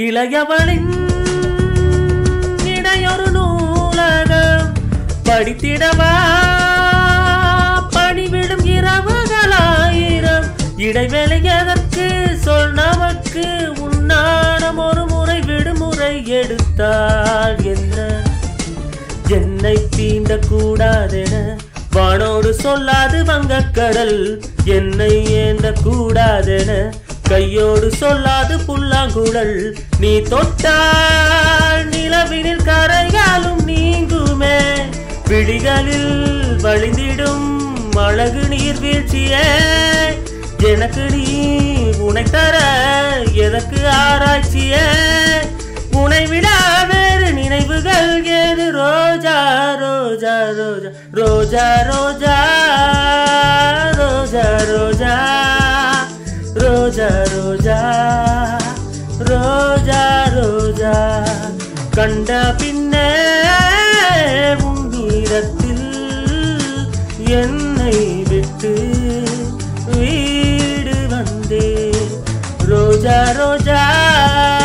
இளையவளின் இடையொரு நூலகம் படித்திடவா பணிவிடும் இரவுகளாயிரம் இடைவேளை எதற்கு சொல் நமக்கு உன்னாடம் ஒரு முறை விடுமுறை எடுத்தால் என்ன என்னை தீண்ட கூடாதென வானோடு சொல்லாது வங்கக்கடல் என்னை ஏந்த கூடாதென கையோடு சொல்லாது புல்லாங்குழல் நீ தொட்டால் நிலவினில் கரையாலும் நீங்குமே விழிகளில் வழிந்திடும் அழகு நீர் வீழ்ச்சியே எனக்கு நீ உனை தர எதற்கு ஆராய்ச்சியே உனை விட வேறு நினைவுகள் ஏது ரோஜா ரோஜா ரோஜா ரோஜா ரோஜா ரோஜா ரோஜா ரோஜா ரோஜா ரோஜா ரோஜா கண்ட பின்னே உன்னிடத்தில் என்னை விட்டு வீடு வந்தே ரோஜா ரோஜா